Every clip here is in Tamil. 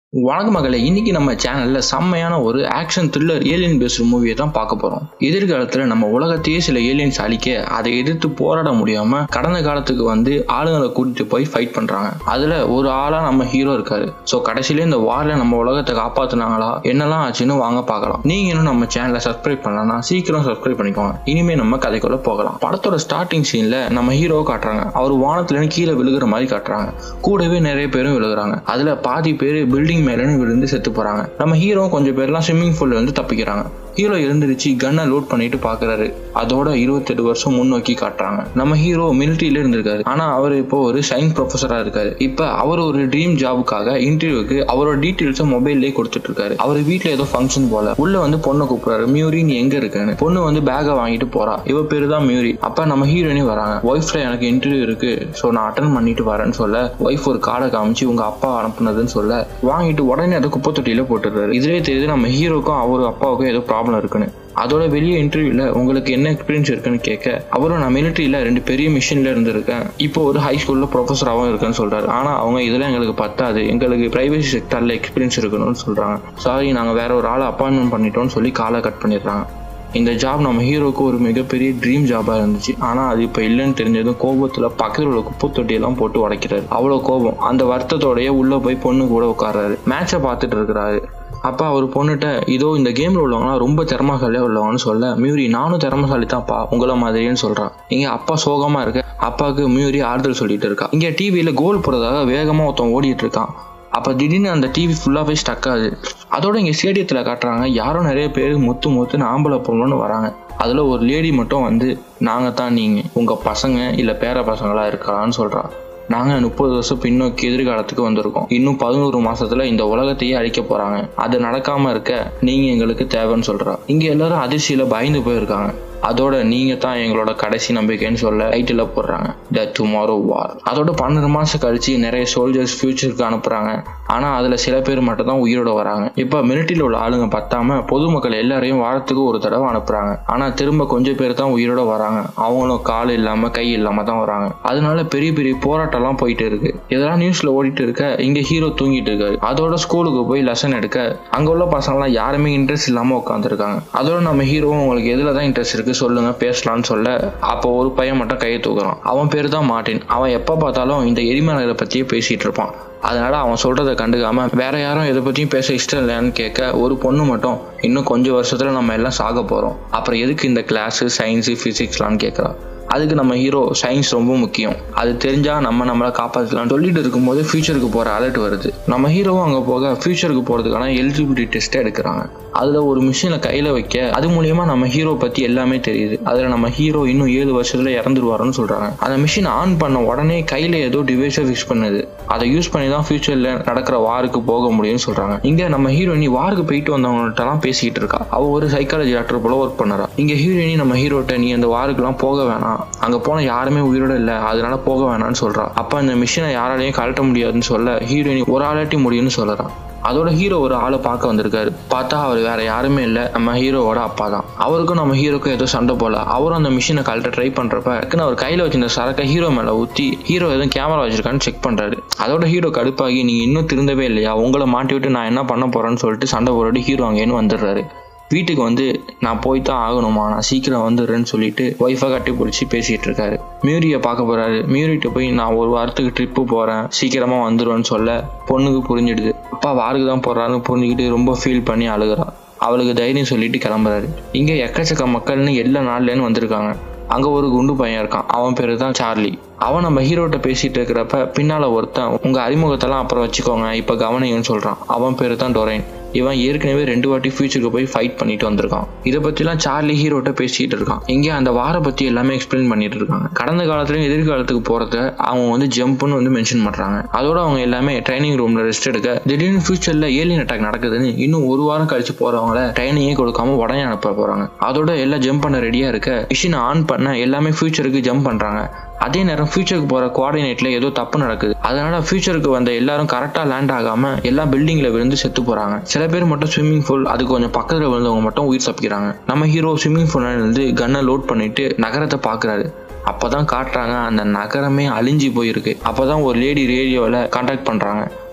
வணக்கம் மகளே இன்னைக்கு நம்ம சேனல்ல செம்மையான ஒரு ஆக்ஷன் த்ரில்லர் ஏலியன் பேஸ்டு மூவியை தான் பார்க்க போறோம் எதிர்காலத்துல நம்ம உலகத்தையே சில ஏலியன்ஸ் அழிக்க அதை எதிர்த்து போராட முடியாம கடந்த காலத்துக்கு வந்து ஆளுங்களை கூட்டிட்டு போய் ஃபைட் பண்றாங்க அதுல ஒரு ஆளா நம்ம ஹீரோ இருக்காரு ஸோ கடைசியில இந்த வார்ல நம்ம உலகத்தை காப்பாத்துனாங்களா என்னெல்லாம் ஆச்சுன்னு வாங்க பார்க்கலாம் நீங்க இன்னும் நம்ம சேனலை சப்ஸ்கிரைப் பண்ணலன்னா சீக்கிரம் சப்ஸ்கிரைப் பண்ணிக்கோங்க இனிமே நம்ம கதைக்குள்ள போகலாம் படத்தோட ஸ்டார்டிங் சீன்ல நம்ம ஹீரோ காட்டுறாங்க அவர் வானத்துல இருந்து கீழே விழுகிற மாதிரி காட்டுறாங்க கூடவே நிறைய பேரும் விழுகுறாங்க அதுல பாதி பேர் பில்டிங் மேல விழுந்து செத்து போறாங்க நம்ம ஹீரோ கொஞ்சம் பேர்லாம் ஸ்விம்மிங் பூல்ல இருந்து தப்பிக்கிறாங்க ஹீரோ எழுந்திருச்சு கன்னை லோட் பண்ணிட்டு பாக்குறாரு அதோட இருபத்தெட்டு வருஷம் முன்னோக்கி காட்டுறாங்க நம்ம ஹீரோ மிலிட்டரியில இருந்திருக்காரு ஆனா அவர் இப்போ ஒரு சயின்ஸ் ப்ரொஃபஸரா இருக்காரு இப்ப அவர் ஒரு ட்ரீம் ஜாபுக்காக இன்டர்வியூக்கு அவரோட டீட்டெயில்ஸை மொபைல்லே கொடுத்துட்டு இருக்காரு அவர் வீட்டுல ஏதோ ஃபங்க்ஷன் போல உள்ள வந்து பொண்ணை கூப்பிடுறாரு மியூரி நீ எங்க இருக்கன்னு பொண்ணு வந்து பேக்கை வாங்கிட்டு போறா இவ பேரு தான் மியூரி அப்ப நம்ம ஹீரோயினி வராங்க ஒய்ஃப்ல எனக்கு இன்டர்வியூ இருக்கு ஸோ நான் அட்டன் பண்ணிட்டு வரேன்னு சொல்ல ஒய்ஃப் ஒரு கார்டை காமிச்சு உங்க அப்பா அனுப்புனதுன்னு சொல்ல வாங்கிட்டு உடனே அதை குப்பை தொட்டியில போட்டுறாரு இதுலயே தெரியுது நம்ம ஹீரோக்கும் அவர் அப்பாவுக்கும் ஏதோ ப்ராப்ளம் இருக்குன்னு அதோட வெளியே இன்டர்வியூல உங்களுக்கு என்ன எக்ஸ்பீரியன்ஸ் இருக்குன்னு கேட்க அவரும் நான் மிலிட்டரியில ரெண்டு பெரிய மிஷின்ல இருந்திருக்கேன் இப்போ ஒரு ஹை ஸ்கூல்ல ப்ரொஃபஸராகவும் இருக்கேன்னு சொல்றாரு ஆனா அவங்க இதெல்லாம் எங்களுக்கு பத்தாது எங்களுக்கு பிரைவேசி செக்டர்ல எக்ஸ்பீரியன்ஸ் இருக்கணும்னு சொல்றாங்க சாரி நாங்க வேற ஒரு ஆளை அப்பாயின்மெண்ட் பண்ணிட்டோம்னு சொல்லி காலை கட் பண்ணிடுறாங்க இந்த ஜாப் நம்ம ஹீரோக்கு ஒரு மிகப்பெரிய ட்ரீம் ஜாபா இருந்துச்சு ஆனா அது இப்ப இல்லைன்னு தெரிஞ்சதும் கோபத்துல பக்கத்தில் உள்ள குப்பை தொட்டியெல்லாம் போட்டு உடைக்கிறாரு அவ்வளவு கோபம் அந்த வருத்தத்தோடய உள்ள போய் பொண்ணு கூட உட்கார்றாரு மேட்சை பார்த்துட்டு இருக்கிறாரு அப்பா அவர் பொண்ணுகிட்ட இதோ இந்த கேம்ல உள்ளவங்களாம் ரொம்ப திறமசாலியா உள்ளவங்கன்னு சொல்ல மியூரி நானும் திறமசாலி தான்ப்பா உங்கள மாதிரின்னு சொல்றான் இங்க அப்பா சோகமா இருக்க அப்பாவுக்கு மியூரி ஆறுதல் சொல்லிட்டு இருக்கா இங்க டிவியில கோல் போறதாக வேகமா ஒருத்தன் ஓடிட்டு இருக்கான் அப்போ திடீர்னு அந்த டிவி ஃபுல்லாகவே ஸ்டக் ஆகுது அதோட இங்கே ஸ்டேடியத்தில் காட்டுறாங்க யாரும் நிறைய பேர் முத்து முத்துன்னு ஆம்பளை பொண்ணுன்னு வராங்க அதில் ஒரு லேடி மட்டும் வந்து நாங்கள் தான் நீங்கள் உங்கள் பசங்க இல்லை பேர பசங்களா இருக்கலாம்னு சொல்கிறா நாங்கள் முப்பது வருஷம் பின்னோக்கி எதிர்காலத்துக்கு வந்திருக்கோம் இன்னும் பதினோரு மாசத்துல இந்த உலகத்தையே அழிக்க போறாங்க அது நடக்காம இருக்க நீங்க எங்களுக்கு தேவைன்னு சொல்றா இங்க எல்லாரும் அதிர்ச்சியில பயந்து போயிருக்காங்க அதோட நீங்க தான் எங்களோட கடைசி நம்பிக்கைன்னு சொல்ல டைட்டில் போடுறாங்க த டுமாரோ வார் அதோட பன்னெண்டு மாசம் கழிச்சு நிறைய சோல்ஜர்ஸ் ஃபியூச்சருக்கு அனுப்புறாங்க ஆனா அதுல சில பேர் மட்டும் தான் உயிரோட வராங்க இப்ப மிலிட்டரியில் உள்ள ஆளுங்க பத்தாம பொதுமக்கள் எல்லாரையும் வாரத்துக்கு ஒரு தடவை அனுப்புறாங்க ஆனா திரும்ப கொஞ்சம் பேர் தான் உயிரோட வராங்க அவங்களும் கால் இல்லாம கை இல்லாம தான் வராங்க அதனால பெரிய பெரிய போராட்டம்லாம் போயிட்டு இருக்கு இதெல்லாம் நியூஸ்ல ஓடிட்டு இருக்க இங்க ஹீரோ தூங்கிட்டு இருக்காரு அதோட ஸ்கூலுக்கு போய் லெசன் எடுக்க அங்க உள்ள பசங்களாம் யாருமே இன்ட்ரெஸ்ட் இல்லாம உட்காந்துருக்காங்க அதோட நம்ம ஹீரோவும் உங்களுக்கு எதுல தான் இன்ட்ரெஸ்ட் இருக்கு சொல்லுங்க பேசலாம்னு சொல்ல அப்போ ஒரு பையன் மட்டும் கையை தூக்குறான் அவன் பேர் தான் மார்ட்டின் அவன் எப்ப பார்த்தாலும் இந்த எரிமலைகளை பத்தியே பேசிட்டு இருப்பான் அதனால அவன் சொல்றதை கண்டுக்காம வேற யாரும் எதை பத்தியும் பேச இஷ்டம் இல்லையான்னு கேட்க ஒரு பொண்ணு மட்டும் இன்னும் கொஞ்சம் வருஷத்துல நம்ம எல்லாம் சாக போறோம் அப்புறம் எதுக்கு இந்த கிளாஸ் சயின்ஸ் பிசிக்ஸ்லான்னு கேட்கறான் அதுக்கு நம்ம ஹீரோ சயின்ஸ் ரொம்ப முக்கியம் அது தெரிஞ்சா நம்ம நம்மளை காப்பாற்றலாம் சொல்லிட்டு இருக்கும்போது ஃபியூச்சருக்கு போற அலர்ட் வருது நம்ம ஹீரோவும் அங்கே போக ஃபியூச்சருக்கு போறதுக்கான எலிஜிபிலிட்டி டெஸ்ட் எடுக்கிறாங்க அதுல ஒரு மிஷினை கையில வைக்க அது மூலியமா நம்ம ஹீரோ பத்தி எல்லாமே தெரியுது அதுல நம்ம ஹீரோ இன்னும் ஏழு வருஷத்துல இறந்துருவாருன்னு சொல்றாங்க அந்த மிஷின் ஆன் பண்ண உடனே கையில ஏதோ டிவைஸை ஃபிக்ஸ் பண்ணுது அதை யூஸ் பண்ணி தான் ஃபியூச்சர்ல நடக்கிற வாருக்கு போக முடியும்னு சொல்றாங்க இங்க நம்ம ஹீரோயினி வாருக்கு போயிட்டு வந்தவங்கள்ட்ட எல்லாம் பேசிக்கிட்டு இருக்கா அவ ஒரு சைக்காலஜி டாக்டர் போல ஒர்க் பண்ணறா இங்க ஹீரோயினி நம்ம ஹீரோட்ட நீ அந்த வாருக்குலாம் போக வேணாம் அங்க போன யாருமே உயிரோட இல்ல அதனால போக வேணாம்னு சொல்றா அப்ப அந்த மிஷினை யாராலையும் கழட்ட முடியாதுன்னு சொல்ல ஹீரோயினி ஒரு ஆளாட்டி முடியும்னு சொல்லறான் அதோட ஹீரோ ஒரு ஆளை பார்க்க வந்திருக்காரு பார்த்தா அவர் வேற யாருமே இல்லை நம்ம ஹீரோவோட அப்பா தான் அவருக்கும் நம்ம ஹீரோக்கும் ஏதோ சண்டை போல அவரும் அந்த மிஷினை கழட்ட ட்ரை பண்றப்ப டக்குன்னு அவர் கையில வச்சிருந்த சரக்கை ஹீரோ மேல ஊத்தி ஹீரோ எதுவும் கேமரா வச்சிருக்கான்னு செக் பண்றாரு அதோட ஹீரோ கடுப்பாகி நீங்க இன்னும் திருந்தவே இல்லையா உங்களை மாட்டி விட்டு நான் என்ன பண்ண போறேன்னு சொல்லிட்டு சண்டை போட்டுட்டு ஹீரோ அங்கேன்னு வந்துடுறாரு வீட்டுக்கு வந்து நான் போய் தான் ஆகணுமா நான் சீக்கிரம் வந்துடுறேன்னு சொல்லிட்டு ஒய்ஃபை கட்டி பிடிச்சி பேசிட்டு இருக்காரு மியூரியை பார்க்க போறாரு மியூரிட்ட போய் நான் ஒரு வாரத்துக்கு ட்ரிப்பு போறேன் சீக்கிரமா வந்துடுவேன்னு சொல்ல பொண்ணுக்கு புரிஞ்சிடுது அப்பா வாருக்கு தான் போறாருன்னு புரிஞ்சுக்கிட்டு ரொம்ப ஃபீல் பண்ணி அழுகிறா அவளுக்கு தைரியம் சொல்லிட்டு கிளம்புறாரு இங்க எக்கச்சக்க மக்கள்னு எல்லா நாள்லேன்னு வந்திருக்காங்க அங்க ஒரு குண்டு பையன் இருக்கான் அவன் பேரு தான் சார்லி அவன் நம்ம ஹீரோட்ட பேசிட்டு இருக்கிறப்ப பின்னால ஒருத்தன் உங்க அறிமுகத்தெல்லாம் அப்புறம் வச்சுக்கோங்க இப்ப கவனிங்கன்னு சொல்றான் அவன் பேரு தான் டொரைன் இவன் ஏற்கனவே ரெண்டு வாட்டி ஃபியூச்சருக்கு போய் ஃபைட் பண்ணிட்டு வந்திருக்கான் இதை பத்திலாம் சார்லி ஹீரோட்ட பேசிட்டு இருக்கான் இங்கே அந்த வார பத்தி எல்லாமே எக்ஸ்பிளைன் பண்ணிட்டு இருக்காங்க கடந்த காலத்துலயும் எதிர்காலத்துக்கு போறத அவங்க வந்து ஜம்ப்னு வந்து மென்ஷன் பண்றாங்க அதோட அவங்க எல்லாமே ட்ரைனிங் ரூம்ல ரெஸ்ட் எடுக்க திடீர்னு ஃபியூச்சர்ல ஏலியன் அட்டாக் நடக்குதுன்னு இன்னும் ஒரு வாரம் கழிச்சு போறவங்கள ட்ரைனிங்கே கொடுக்காம உடனே அனுப்ப போறாங்க அதோட எல்லாம் ஜம்ப் பண்ண ரெடியா இருக்க மிஷினை ஆன் பண்ண எல்லாமே ஃபியூச்சருக்கு ஜம்ப் பண்றாங்க அதே நேரம் ஃபியூச்சருக்கு போற கோஆர்டினேட்ல ஏதோ தப்பு நடக்குது அதனால ஃபியூச்சருக்கு வந்த எல்லாரும் கரெக்டா லேண்ட் ஆகாம எல்லா பில்டிங்ல விழுந்து செத்து போறாங்க சில பேர் மட்டும் ஸ்விம்மிங் பூல் அது கொஞ்சம் பக்கத்துல விழுந்தவங்க மட்டும் உயிர் தப்பிக்கிறாங்க நம்ம ஹீரோ ஸ்விம்மிங் பூல்ல இருந்து கன்னை லோட் பண்ணிட்டு நகரத்தை பாக்குறாரு அப்பதான் காட்டுறாங்க அந்த நகரமே அழிஞ்சு போயிருக்கு அப்பதான் ஒரு லேடி ரேடியோவில் கான்டாக்ட் பண்றாங்க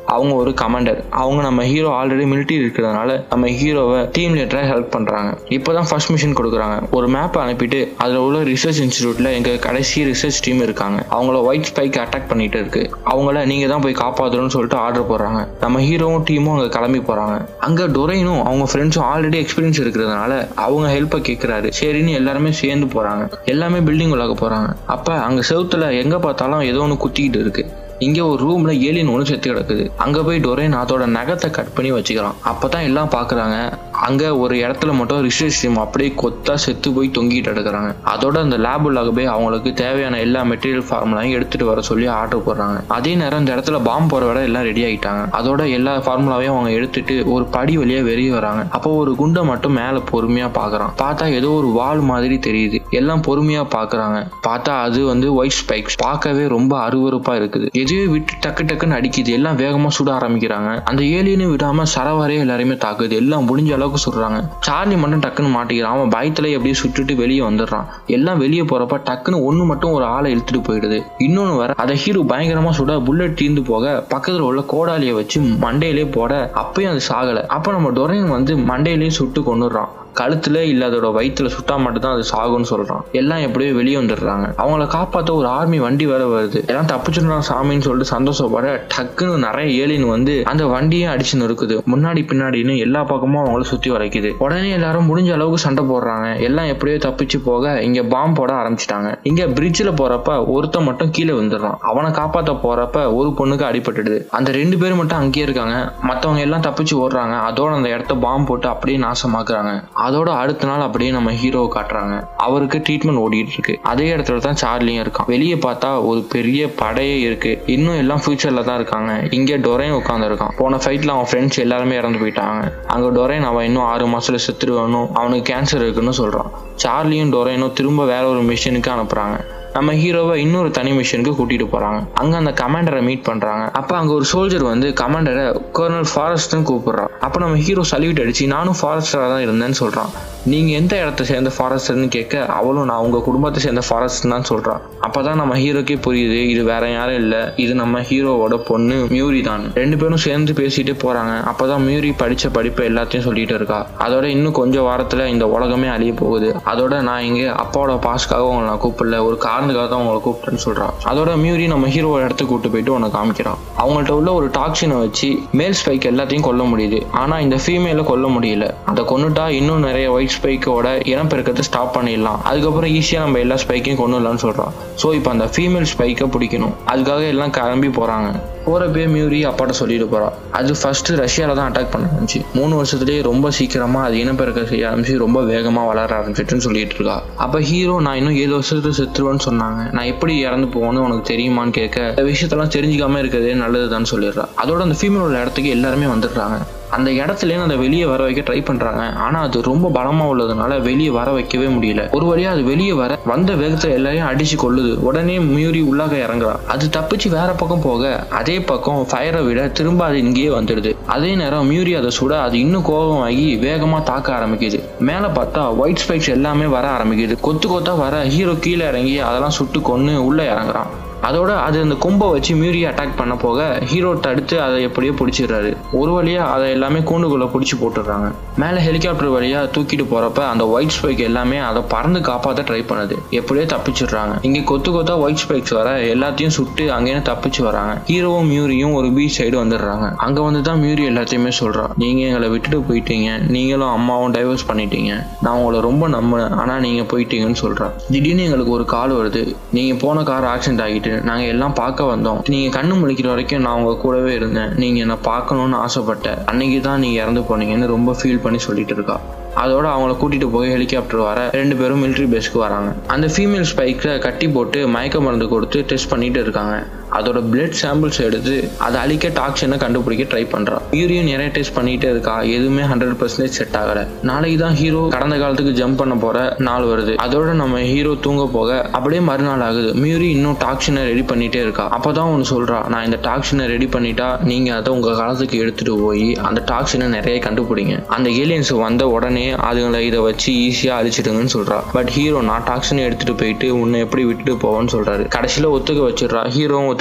அவங்க ஒரு கமாண்டர் அவங்க நம்ம ஹீரோ ஆல்ரெடி மிலிட்டரி இருக்கிறதுனால நம்ம ஹீரோவை டீம் லீடரா ஹெல்ப் பண்றாங்க இப்போதான் ஃபர்ஸ்ட் மிஷன் கொடுக்குறாங்க ஒரு மேப் அனுப்பிட்டு அதுல உள்ள ரிசர்ச் இன்ஸ்டியூட்ல எங்க கடைசி ரிசர்ச் டீம் இருக்காங்க அவங்கள ஒயிட் ஸ்பைக் அட்டாக் பண்ணிட்டு இருக்கு அவங்கள நீங்க தான் போய் காப்பாற்றணும்னு சொல்லிட்டு ஆர்டர் போடுறாங்க நம்ம ஹீரோவும் டீமும் அங்க கிளம்பி போறாங்க அங்க டொரைனும் அவங்க ஃப்ரெண்ட்ஸும் ஆல்ரெடி எக்ஸ்பீரியன்ஸ் இருக்கிறதுனால அவங்க ஹெல்ப்பை கேட்கறாரு சரின்னு எல்லாருமே சேர்ந்து போறாங்க எல்லாமே பில்டிங் உள்ளாக போறாங்க அப்ப அங்க செவுத்துல எங்க பார்த்தாலும் ஏதோ ஒன்று குத்திக்கிட்டு இருக்கு இங்க ஒரு ரூம்ல ஏலியன் ஒன்று செத்து கிடக்குது அங்க போய் டொரேன் அதோட நகத்தை கட் பண்ணி வச்சுக்கிறான் அப்பதான் எல்லாம் பாக்குறாங்க அங்க ஒரு இடத்துல மட்டும் ரிசர்ச் டீம் அப்படியே கொத்தா செத்து போய் தொங்கிட்டு எடுக்கிறாங்க அதோட அந்த லேப் உள்ளாக போய் அவங்களுக்கு தேவையான எல்லா மெட்டீரியல் ஃபார்முலாயும் எடுத்துட்டு வர சொல்லி ஆர்டர் போடுறாங்க அதே நேரம் இந்த இடத்துல பாம்பு போற விட எல்லாம் ரெடி ஆகிட்டாங்க அதோட எல்லா ஃபார்முலாவையும் அவங்க எடுத்துட்டு ஒரு படி வழியா வெளியே வராங்க அப்போ ஒரு குண்டை மட்டும் மேல பொறுமையா பாக்குறான் பார்த்தா ஏதோ ஒரு வால் மாதிரி தெரியுது எல்லாம் பொறுமையா பாக்குறாங்க பார்த்தா அது வந்து ஒயிட் ஸ்பைக்ஸ் பார்க்கவே ரொம்ப அருவருப்பா இருக்குது எதுவே விட்டு டக்கு டக்குன்னு அடிக்குது எல்லாம் வேகமா சுட ஆரம்பிக்கிறாங்க அந்த ஏலியனும் விடாம சரவரையே எல்லாரையுமே தாக்குது எல்லாம் முடிஞ்ச அளவுக்கு சுடுறாங்க சார்லி மட்டும் டக்குன்னு மாட்டிக்கிறான் அவன் பயத்துல எப்படியே சுட்டுட்டு வெளியே வந்துடுறான் எல்லாம் வெளியே போறப்ப டக்குன்னு ஒண்ணு மட்டும் ஒரு ஆளை இழுத்துட்டு போயிடுது இன்னொன்னு வர அதை ஹீரோ பயங்கரமா சுட புல்லட் தீர்ந்து போக பக்கத்துல உள்ள கோடாலியை வச்சு மண்டையிலே போட அப்பயும் அது சாகல அப்ப நம்ம டொரைன் வந்து மண்டையிலேயே சுட்டு கொண்டுடுறான் கழுத்துல இல்ல அதோட வயிற்றுல சுட்டா மட்டும் தான் அது சாகும்னு சொல்றான் எல்லாம் எப்படியோ வெளியே வந்துடுறாங்க அவங்கள காப்பாத்த ஒரு ஆர்மி வண்டி வேற வருது எல்லாம் தப்பிச்சுடுறான் சாமின்னு சொல்லிட்டு சந்தோஷப்பட டக்குன்னு நிறைய ஏலியன் வந்து அந்த வண்டியே அடிச்சு நொறுக்குது முன்னாடி பின்னாடின்னு எல்லா பக்கமும் அவங்கள சுத்தி வளைக்குது உடனே எல்லாரும் முடிஞ்ச அளவுக்கு சண்டை போடுறாங்க எல்லாம் எப்படியோ தப்பிச்சு போக இங்க பாம்பு போட ஆரம்பிச்சிட்டாங்க இங்க பிரிட்ஜில் போறப்ப ஒருத்தன் மட்டும் கீழே வந்துடுறான் அவனை காப்பாத்த போறப்ப ஒரு பொண்ணுக்கு அடிபட்டுடுது அந்த ரெண்டு பேரும் மட்டும் அங்கேயே இருக்காங்க மத்தவங்க எல்லாம் தப்பிச்சு ஓடுறாங்க அதோட அந்த இடத்த பாம்பு போட்டு அப்படியே நாசமாக்குறாங்க அதோட அடுத்த நாள் அப்படியே நம்ம ஹீரோவை காட்டுறாங்க அவருக்கு ட்ரீட்மெண்ட் ஓடிட்டு இருக்கு அதே இடத்துல தான் சார்லியும் இருக்கான் வெளியே பார்த்தா ஒரு பெரிய படையே இருக்கு இன்னும் எல்லாம் ஃபியூச்சர்ல தான் இருக்காங்க இங்க டொரைன் உட்காந்து இருக்கான் போன ஃபைட்ல அவன் ஃப்ரெண்ட்ஸ் எல்லாருமே இறந்து போயிட்டாங்க அங்க டொரைன் அவன் இன்னும் ஆறு மாசத்துல செத்துருவானும் அவனுக்கு கேன்சர் இருக்குன்னு சொல்றான் சார்லியும் டொரைனும் திரும்ப வேற ஒரு மிஷனுக்கு அனுப்புறாங்க நம்ம ஹீரோவை இன்னொரு தனி மிஷனுக்கு கூட்டிட்டு போறாங்க அங்க அந்த கமாண்டரை மீட் பண்றாங்க அப்ப அங்க ஒரு சோல்ஜர் வந்து கமாண்டரை கர்னல் ஃபாரஸ்ட்னு கூப்பிடுறான் அப்ப நம்ம ஹீரோ சல்யூட் அடிச்சு நானும் ஃபாரஸ்டரா தான் இருந்தேன்னு சொல்றான் நீங்க எந்த இடத்த சேர்ந்த ஃபாரஸ்டர்னு கேட்க அவளும் நான் உங்க குடும்பத்தை சேர்ந்த ஃபாரஸ்ட் தான் சொல்றான் அப்பதான் நம்ம ஹீரோக்கே புரியுது இது வேற யாரும் இல்ல இது நம்ம ஹீரோவோட பொண்ணு மியூரி தான் ரெண்டு பேரும் சேர்ந்து பேசிட்டு போறாங்க அப்பதான் மியூரி படிச்ச படிப்பு எல்லாத்தையும் சொல்லிட்டு இருக்கா அதோட இன்னும் கொஞ்சம் வாரத்துல இந்த உலகமே அழிய போகுது அதோட நான் இங்க அப்பாவோட பாஸ்க்காக உங்களை நான் கூப்பிடல ஒரு காரணத்துக்காக தான் உங்களை கூப்பிட்டேன்னு சொல்றான் அதோட மியூரி நம்ம ஹீரோவோட இடத்துக்கு கூட்டு போயிட்டு உன்னை காமிக்கிறான் அவங்கள்ட்ட உள்ள ஒரு டாக்ஸினை வச்சு மேல் ஸ்பைக் எல்லாத்தையும் கொல்ல முடியுது ஆனா இந்த ஃபீமேல கொல்ல முடியல அதை கொண்டுட்டா இன்னும் நிறைய ஒயிட் ஸ்பைக்கோட இனப்பெருக்கத்தை ஸ்டாப் பண்ணிடலாம் அதுக்கப்புறம் ஈஸியா நம்ம எல்லா ஸ்பைக்கையும் கொண்டுடலாம்னு சொல்றான் ஸோ இப்போ அந்த ஃபீமேல் ஸ்பைக்கை பிடிக்கணும் அதுக்காக எல்லாம் கிளம்பி போறாங்க போறப்பே மியூரி அப்பாட்ட சொல்லிட்டு போறா அது ஃபர்ஸ்ட் ரஷ்யால தான் அட்டாக் பண்ண ஆரம்பிச்சு மூணு வருஷத்துலயே ரொம்ப சீக்கிரமா அது இனப்பெருக்க செய்ய ஆரம்பிச்சு ரொம்ப வேகமா வளர ஆரம்பிச்சிட்டுன்னு சொல்லிட்டு இருக்கா அப்ப ஹீரோ நான் இன்னும் ஏழு வருஷத்துல செத்துருவேன்னு சொன்னாங்க நான் எப்படி இறந்து போகணும்னு உனக்கு தெரியுமான்னு கேட்க இந்த விஷயத்தெல்லாம் தெரிஞ்சுக்காம இருக்கிறதே நல்லதுதான் சொல்லிடுறா அதோட அந்த ஃபீமேலோட இடத்துக்கு எல்லாருமே வந்துடுறாங்க அந்த இடத்துலேருந்து அதை வெளியே வர வைக்க ட்ரை பண்றாங்க ஆனா அது ரொம்ப பலமா உள்ளதுனால வெளியே வர வைக்கவே முடியல ஒரு வழியா அது வெளியே வர வந்த வேகத்துல எல்லாரையும் அடிச்சு கொள்ளுது உடனே மியூரி உள்ளாக இறங்குறா அது தப்பிச்சு வேற பக்கம் போக அதே பக்கம் ஃபயரை விட திரும்ப அது இங்கேயே வந்துடுது அதே நேரம் மியூரி அதை சுட அது இன்னும் கோபமாகி வேகமா தாக்க ஆரம்பிக்குது மேல பார்த்தா ஒயிட் ஸ்பைக்ஸ் எல்லாமே வர ஆரம்பிக்குது கொத்து கொத்தா வர ஹீரோ கீழே இறங்கி அதெல்லாம் சுட்டு கொன்னு உள்ள இறங்குறான் அதோட அது அந்த கொம்பை வச்சு மியூரி அட்டாக் பண்ண போக ஹீரோ தடுத்து அதை எப்படியோ பிடிச்சிடுறாரு ஒரு வழியா அதை எல்லாமே கூண்டுக்குள்ள பிடிச்சி போட்டுடுறாங்க மேலே ஹெலிகாப்டர் வழியா தூக்கிட்டு போறப்ப அந்த ஒயிட் ஸ்பைக் எல்லாமே அதை பறந்து காப்பாற்ற ட்ரை பண்ணுது எப்படியோ தப்பிச்சிடுறாங்க இங்க கொத்து கொத்தா ஒயிட் ஸ்பைக்ஸ் வர எல்லாத்தையும் சுட்டு அங்கேயே தப்பிச்சு வராங்க ஹீரோவும் மியூரியும் ஒரு பீச் சைடு வந்துடுறாங்க அங்க வந்து தான் மியூரி எல்லாத்தையுமே சொல்றா நீங்க எங்களை விட்டுட்டு போயிட்டீங்க நீங்களும் அம்மாவும் டைவர்ஸ் பண்ணிட்டீங்க நான் உங்களை ரொம்ப நம்பினேன் ஆனா நீங்க போயிட்டீங்கன்னு சொல்றா திடீர்னு எங்களுக்கு ஒரு கால் வருது நீங்க போன கார் ஆக்சிடென்ட் ஆகிட்டு நாங்க எல்லாம் பார்க்க வந்தோம் நீங்க கண்ணு முழிக்கிற வரைக்கும் நான் உங்க கூடவே இருந்தேன் நீங்க என்ன பார்க்கணும்னு ஆசைப்பட்டேன் அன்னைக்கு தான் நீங்க இறந்து போனீங்கன்னு ரொம்ப ஃபீல் பண்ணி சொல்லிட்டு இருக்கா அதோட அவங்கள கூட்டிட்டு போய் ஹெலிகாப்டர் வர ரெண்டு பேரும் மிலிட்ரி பேஸ்க்கு வராங்க அந்த ஃபீமேல் ஸ்பைக்கை கட்டி போட்டு மயக்க மருந்து கொடுத்து டெஸ்ட் பண்ணிட்டு இருக்காங்க அதோட பிளட் சாம்பிள்ஸ் எடுத்து அதை அழிக்க டாக்ஸினை கண்டுபிடிக்க ட்ரை பண்றான் யூரியும் நிறைய டெஸ்ட் பண்ணிட்டே இருக்கா எதுவுமே ஹண்ட்ரட் பர்சன்டேஜ் செட் ஆகல நாளைக்கு தான் ஹீரோ கடந்த காலத்துக்கு ஜம்ப் பண்ண போற நாள் வருது அதோட நம்ம ஹீரோ தூங்க போக அப்படியே மறுநாள் ஆகுது மியூரி இன்னும் டாக்ஸினை ரெடி பண்ணிட்டே இருக்கா அப்பதான் ஒன்று சொல்றா நான் இந்த டாக்ஸினை ரெடி பண்ணிட்டா நீங்க அதை உங்க காலத்துக்கு எடுத்துட்டு போய் அந்த டாக்ஸினை நிறைய கண்டுபிடிங்க அந்த ஏலியன்ஸ் வந்த உடனே அதுங்களை இதை வச்சு ஈஸியா அழிச்சிடுங்கன்னு சொல்றா பட் ஹீரோ நான் டாக்ஸினை எடுத்துட்டு போயிட்டு உன்னை எப்படி விட்டுட்டு போவேன்னு சொல்றாரு கடைசியில ஒத்துக்க வச்சிடுறா ஹீரோவும் ஒத்துக்க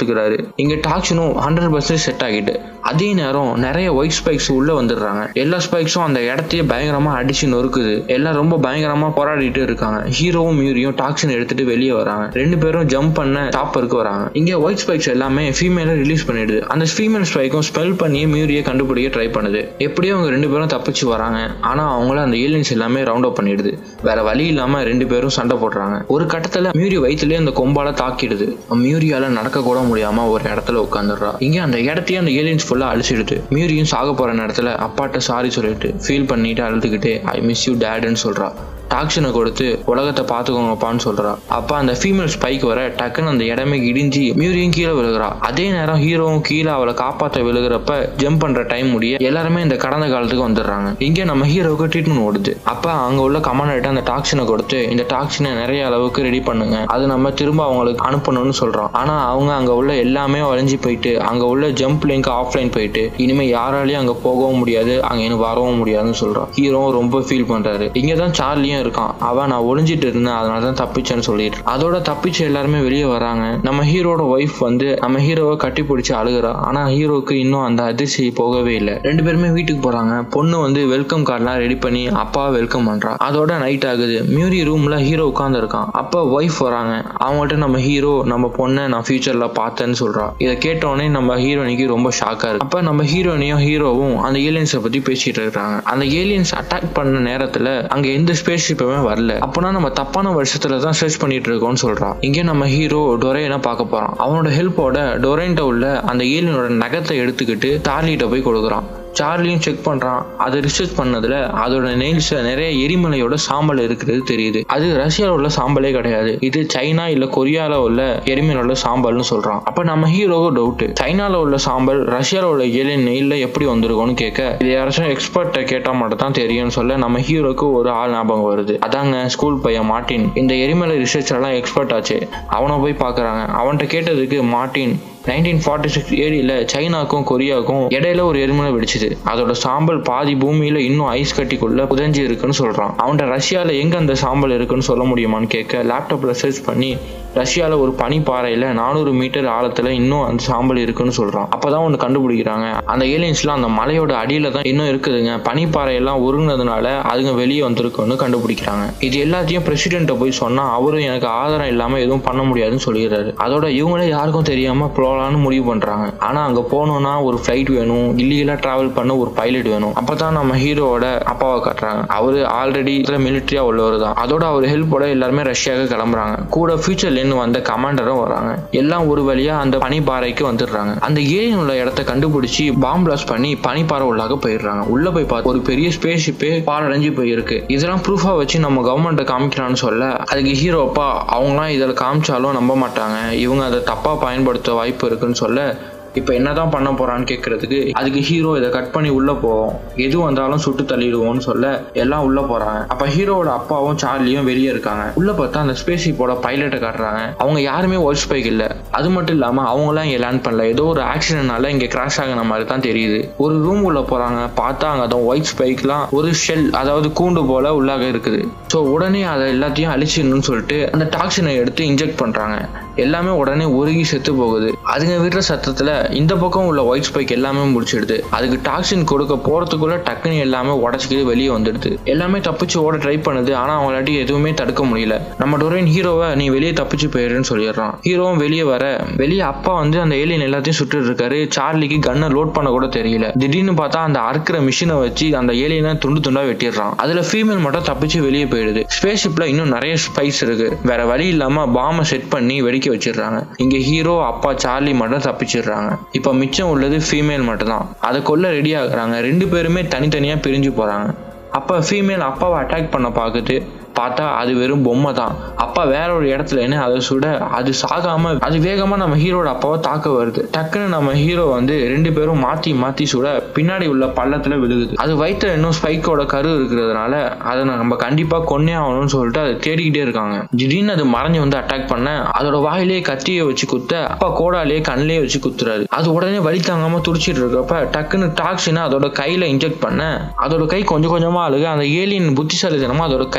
ஒத்துக்கிறாரு இங்க டாக்ஸினும் ஹண்ட்ரட் பர்சன்ட் செட் ஆகிட்டு அதே நேரம் நிறைய ஒயிட் ஸ்பைக்ஸ் உள்ள வந்துடுறாங்க எல்லா ஸ்பைக்ஸும் அந்த இடத்தையே பயங்கரமா அடிச்சு நொறுக்குது எல்லாம் ரொம்ப பயங்கரமா போராடிட்டு இருக்காங்க ஹீரோவும் மியூரியும் டாக்ஸின் எடுத்துட்டு வெளியே வராங்க ரெண்டு பேரும் ஜம்ப் பண்ண டாப்பருக்கு வராங்க இங்க ஒயிட் ஸ்பைக்ஸ் எல்லாமே ஃபீமேல ரிலீஸ் பண்ணிடுது அந்த ஃபீமேல் ஸ்பைக்கும் ஸ்பெல் பண்ணி மியூரியை கண்டுபிடிக்க ட்ரை பண்ணுது எப்படியோ அவங்க ரெண்டு பேரும் தப்பிச்சு வராங்க ஆனா அவங்கள அந்த ஏலியன்ஸ் எல்லாமே ரவுண்ட் அப் பண்ணிடுது வேற வழி இல்லாம ரெண்டு பேரும் சண்டை போடுறாங்க ஒரு கட்டத்துல மியூரி வயிற்றுலயே அந்த கொம்பால தாக்கிடுது மியூரியால நடக்க கூட முடியாம ஒரு இடத்துல உட்காந்துடுறா இங்க அந்த இடத்தையும் அந்த ஏலியன்ஸ் ஃபுல்லா அழிச்சிடுது மியூரியும் சாக போற நேரத்துல அப்பாட்ட சாரி சொல்லிட்டு ஃபீல் பண்ணிட்டு அழுதுகிட்டே ஐ மிஸ் யூ டேடுன்னு சொல்றா டாக்ஸினை கொடுத்து உலகத்தை பார்த்துக்கோங்கப்பான்னு சொல்றா அப்ப அந்த ஃபீமேல் ஸ்பைக் வர டக்குன்னு அந்த இடமே இடிஞ்சு மியூரியும் கீழே விழுகிறா அதே நேரம் ஹீரோவும் கீழே அவளை காப்பாற்ற விழுகிறப்ப ஜம்ப் பண்ற டைம் முடிய எல்லாருமே இந்த கடந்த காலத்துக்கு வந்துடுறாங்க இங்க நம்ம ஹீரோவுக்கு ட்ரீட்மெண்ட் ஓடுது அப்ப அங்க உள்ள கமாண்டர்கிட்ட அந்த டாக்ஸினை கொடுத்து இந்த டாக்ஸினை நிறைய அளவுக்கு ரெடி பண்ணுங்க அது நம்ம திரும்ப அவங்களுக்கு அனுப்பணும்னு சொல்றோம் ஆனா அவங்க அங்க உள்ள எல்லாமே வளைஞ்சு போயிட்டு அங்க உள்ள ஜம்ப் லிங்க் ஆஃப்லைன் போயிட்டு இனிமே யாராலையும் அங்க போகவும் முடியாது அங்க இன்னும் வரவும் முடியாதுன்னு சொல்றான் ஹீரோவும் ரொம்ப ஃபீல் பண்றாரு இங்கதான் சார்லியும் இருக்கான் அவன் நான் ஒளிஞ்சிட்டு இருந்தேன் அதனால தான் தப்பிச்சேன்னு சொல்லிட்டு அதோட தப்பிச்சு எல்லாருமே வெளியே வராங்க நம்ம ஹீரோட ஒய்ஃப் வந்து நம்ம ஹீரோவை கட்டி பிடிச்சி அழுகுறா ஆனா ஹீரோவுக்கு இன்னும் அந்த அதிர்ச்சி போகவே இல்லை ரெண்டு பேருமே வீட்டுக்கு போறாங்க பொண்ணு வந்து வெல்கம் கார்டெலாம் ரெடி பண்ணி அப்பாவை வெல்கம் பண்றா அதோட நைட் ஆகுது மியூரி ரூம்ல ஹீரோ உட்கார்ந்து இருக்கான் அப்ப ஒய்ஃப் வராங்க அவங்கள்ட்ட நம்ம ஹீரோ நம்ம பொண்ணை நான் ஃபியூச்சர்ல பார்த்தேன்னு சொல்றா இதை கேட்டோடனே நம்ம ஹீரோனிக்கு ரொம்ப ஷாக்கா இருக்கு அப்ப நம்ம ஹீரோனியும் ஹீரோவும் அந்த ஏலியன்ஸை பத்தி பேசிட்டு இருக்காங்க அந்த ஏலியன்ஸ் அட்டாக் பண்ண நேரத்துல அங்க எந்த ஸ்பேஸ் ஷிப்புமே வரல அப்பனா நம்ம தப்பான வருஷத்துல தான் சர்ச் பண்ணிட்டு இருக்கோம்னு சொல்றான் இங்க நம்ம ஹீரோ டொரேனை பார்க்க போறான் அவனோட ஹெல்ப்போட டொரேன்ட்ட உள்ள அந்த ஏலியனோட நகத்தை எடுத்துக்கிட்டு டார்லிட்ட போய் கொடுக்குறான் சார்லியும் செக் பண்றான் அதை ரிசர்ச் பண்ணதுல அதோட நெயில்ஸ்ல நிறைய எரிமலையோட சாம்பல் இருக்கிறது தெரியுது அது ரஷ்யாவில் உள்ள சாம்பலே கிடையாது இது சைனா இல்ல கொரியால உள்ள எரிமலையோட சாம்பல்னு சொல்றான் அப்ப நம்ம ஹீரோவோ டவுட் சைனால உள்ள சாம்பல் ரஷ்யால உள்ள ஏலியன் நெயில்ல எப்படி வந்திருக்கும்னு கேட்க இது யாராச்சும் எக்ஸ்பர்ட்ட கேட்டா மட்டும் தான் தெரியும்னு சொல்ல நம்ம ஹீரோக்கு ஒரு ஆள் ஞாபகம் வருது அதாங்க ஸ்கூல் பையன் மார்ட்டின் இந்த எரிமலை ரிசர்ச் எல்லாம் எக்ஸ்பர்ட் ஆச்சு அவனை போய் பாக்குறாங்க அவன்கிட்ட கேட்டதுக்கு மார்ட்டின் நைன்டீன் ஃபார்ட்டி சிக்ஸ் ஏரியில் சைனாக்கும் கொரியாவுக்கும் இடையில ஒரு எரிமலை வெடிச்சுது அதோட சாம்பல் பாதி பூமியில இன்னும் ஐஸ் கட்டிக்குள்ள புதஞ்சு இருக்குன்னு சொல்றான் அவன்கிட்ட ரஷ்யால எங்க அந்த சாம்பல் இருக்குன்னு சொல்ல முடியுமான்னு கேட்க லேப்டாப்ல சர்ச் பண்ணி ரஷ்யால ஒரு பனிப்பாறையில நானூறு மீட்டர் ஆழத்துல இன்னும் அந்த சாம்பல் இருக்குன்னு சொல்றான் அப்பதான் ஒன்று கண்டுபிடிக்கிறாங்க அந்த ஏலியன்ஸ்லாம் அந்த மலையோட அடியில தான் இன்னும் இருக்குதுங்க பனிப்பாறையெல்லாம் உருங்கினதுனால அதுங்க வெளியே வந்திருக்குன்னு கண்டுபிடிக்கிறாங்க இது எல்லாத்தையும் பிரசிடென்ட்ட போய் சொன்னா அவரும் எனக்கு ஆதாரம் இல்லாம எதுவும் பண்ண முடியாதுன்னு சொல்லிடுறாரு அதோட இவங்களே யாருக்கும் தெரியாம போலான்னு முடிவு பண்றாங்க ஆனா அங்க போகணும்னா ஒரு ஃபிளைட் வேணும் இல்லீகலா டிராவல் பண்ண ஒரு பைலட் வேணும் அப்பதான் நம்ம ஹீரோவோட அப்பாவை காட்டுறாங்க அவரு ஆல்ரெடி மிலிட்டரியா உள்ளவர் தான் அதோட அவர் ஹெல்ப்போட எல்லாருமே ரஷ்யாவுக்கு கிளம்புறாங்க கூட ஃபியூச்சர்ல இருந்து வந்த கமாண்டரும் வராங்க எல்லாம் ஒரு வழியா அந்த பனிப்பாறைக்கு வந்துடுறாங்க அந்த ஏலியன் உள்ள இடத்த கண்டுபிடிச்சு பாம் பிளாஸ்ட் பண்ணி பனிப்பாறை உள்ளாக போயிடுறாங்க உள்ள போய் பார்த்து ஒரு பெரிய ஸ்பேஸ் ஷிப்பே பாலடைஞ்சு போயிருக்கு இதெல்லாம் ப்ரூஃபா வச்சு நம்ம கவர்மெண்ட்டை காமிக்கிறான்னு சொல்ல அதுக்கு ஹீரோ அப்பா அவங்களாம் இதில் காமிச்சாலும் நம்ப மாட்டாங்க இவங்க அதை தப்பா பயன்படுத்த வாய்ப்பு இருக்குன்னு சொல்ல இப்போ என்னதான் பண்ண போறான்னு கேட்கறதுக்கு அதுக்கு ஹீரோ இதை கட் பண்ணி உள்ள போவோம் எது வந்தாலும் சுட்டு தள்ளிடுவோம்னு சொல்ல எல்லாம் உள்ள போறாங்க அப்ப ஹீரோவோட அப்பாவும் சார்லியும் வெளியே இருக்காங்க உள்ள பார்த்தா அந்த ஸ்பேஸ் ஷிப்போட பைலட்டை காட்டுறாங்க அவங்க யாருமே ஒர்க் ஸ்பைக் இல்ல அது மட்டும் இல்லாம அவங்களாம் இங்க லேண்ட் பண்ணல ஏதோ ஒரு ஆக்சிடென்ட்னால இங்க கிராஷ் ஆகின மாதிரி தான் தெரியுது ஒரு ரூம் உள்ள போறாங்க பார்த்தா அங்க அதான் ஒயிட் ஸ்பைக்லாம் ஒரு ஷெல் அதாவது கூண்டு போல உள்ளாக இருக்குது ஸோ உடனே அதை எல்லாத்தையும் அழிச்சிடணும்னு சொல்லிட்டு அந்த டாக்ஸினை எடுத்து இன்ஜெக்ட் பண்றாங்க எல்லாமே உடனே உருகி செத்து போகுது அதுங்க விடுற சத்தத்துல இந்த பக்கம் உள்ள ஒயிட் ஸ்பைக் எல்லாமே முடிச்சிடுது அதுக்கு டாக்ஸின் கொடுக்க போறதுக்குள்ள டக்குன்னு எல்லாமே உடச்சிக்கிட்டு வெளியே வந்துடுது எல்லாமே தப்பிச்சு ஓட ட்ரை பண்ணுது ஆனா அவங்களாட்டி எதுவுமே தடுக்க முடியல நம்ம டொரேன் ஹீரோவை நீ வெளியே தப்பிச்சு போயிடுன்னு சொல்லிடுறான் ஹீரோவும் வெளியே வர வெளியே அப்பா வந்து அந்த ஏலியன் எல்லாத்தையும் சுட்டுட்டு இருக்காரு சார்லிக்கு கன்னை லோட் பண்ண கூட தெரியல திடீர்னு பார்த்தா அந்த அறுக்கிற மிஷினை வச்சு அந்த ஏலியனை துண்டு துண்டா வெட்டிடுறான் அதுல ஃபீமேல் மட்டும் தப்பிச்சு வெளியே போயிடுது ஸ்பேஸ் ஷிப்ல இன்னும் நிறைய ஸ்பைஸ் இருக்கு வேற வழி இல்லாம பாமை செட் பண்ணி வெடிக்க வச்சிடுறாங்க இங்க ஹீரோ அப்பா சார்லி மட்டும் தப்பிச்சிடுறாங்க இப்ப மிச்சம் உள்ளது ஃபீமேல் மட்டும் தான் அதை கொல்ல ரெடி ஆகுறாங்க ரெண்டு பேருமே தனித்தனியா பிரிஞ்சு போறாங்க அப்ப ஃபீமேல் அப்பாவை அட்டாக் பண்ண பாக்குது பார்த்தா அது வெறும் பொம்மை தான் அப்பா வேற ஒரு இடத்துல என்ன அதை சுட அது சாகாம அது வேகமா நம்ம ஹீரோட அப்பாவை தாக்க வருது டக்குன்னு நம்ம ஹீரோ வந்து ரெண்டு பேரும் மாத்தி மாத்தி சுட பின்னாடி உள்ள பள்ளத்துல விழுகுது அது வயிற்றுல இன்னும் ஸ்பைக்கோட கரு இருக்கிறதுனால அதை நம்ம கண்டிப்பா கொன்னே ஆகணும்னு சொல்லிட்டு அதை தேடிக்கிட்டே இருக்காங்க திடீர்னு அது மறைஞ்சு வந்து அட்டாக் பண்ண அதோட வாயிலே கத்தியை வச்சு குத்த அப்பா கோடாலே கண்ணிலே வச்சு குத்துறாரு அது உடனே வலி தாங்காம துடிச்சிட்டு இருக்கப்ப டக்குன்னு டாக்ஸினை அதோட கையில இன்ஜெக்ட் பண்ண அதோட கை கொஞ்சம் கொஞ்சமா அழுக அந்த ஏலியன் புத்திசாலித்தனமா அதோட கையை கழிச்சு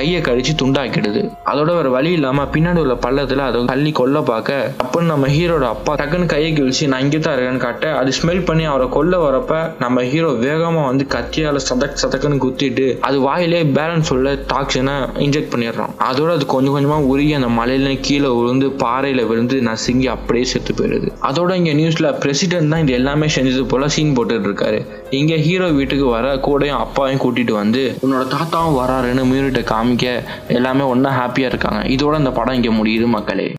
வச்சு துண்டாக்கிடுது அதோட வேற வழி இல்லாம பின்னாடி உள்ள பள்ளத்துல அதை தள்ளி கொல்ல பார்க்க அப்பன்னு நம்ம ஹீரோட அப்பா டக்குன்னு கையை கிழிச்சு நான் இங்கே தான் இருக்கேன்னு காட்ட அது ஸ்மெல் பண்ணி அவரை கொல்ல வரப்ப நம்ம ஹீரோ வேகமா வந்து கத்தியால சதக் சதக்குன்னு குத்திட்டு அது வாயிலே பேலன்ஸ் உள்ள டாக்ஸினை இன்ஜெக்ட் பண்ணிடுறான் அதோட அது கொஞ்சம் கொஞ்சமா உருகி அந்த மலையில கீழே விழுந்து பாறையில விழுந்து நசுங்கி அப்படியே செத்து போயிடுது அதோட இங்க நியூஸ்ல பிரசிடென்ட் தான் இது எல்லாமே செஞ்சது போல சீன் போட்டுட்டு இருக்காரு இங்க ஹீரோ வீட்டுக்கு வர கூடயும் அப்பாவையும் கூட்டிட்டு வந்து உன்னோட தாத்தாவும் வராருன்னு மியூனிட்ட காமிக்க எல்லாமே ஒன்னா ஹாப்பியா இருக்காங்க இதோட இந்த படம் இங்க முடியுது மக்களே